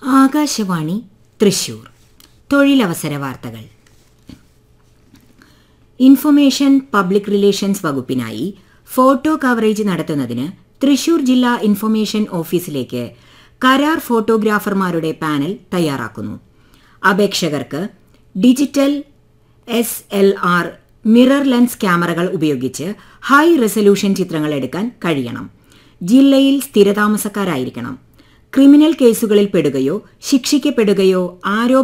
ആകാശവാണി തൃശൂർ തൊഴിലവസര വാർത്തകൾ information public relations വകുപ്പിനായി ഫോട്ടോ കവറേജ് നടത്തുന്നതിന് തൃശൂർ ജില്ലാ ഇൻഫർമേഷൻ ഓഫീസിലേക്ക് കരാർ ഫോട്ടോഗ്രാഫർമാരുടെ പാനൽ തയ്യാറാക്കുന്നു അപേക്ഷകർക്ക് digital S L R mirror lens ക്യാമറകൾ ഉപയോഗിച്ച് ഹൈ റെസല്യൂഷൻ ചിത്രങ്ങൾ എടുക്കാൻ കഴിയണം ജില്ലയിൽ സ്ഥിരതാമസക്കാരായിരിക്കണം ക്രിമിനൽ കേസുകളിൽ പെടുകയോ ശിക്ഷിക്കപ്പെടുകയോ ആരോപ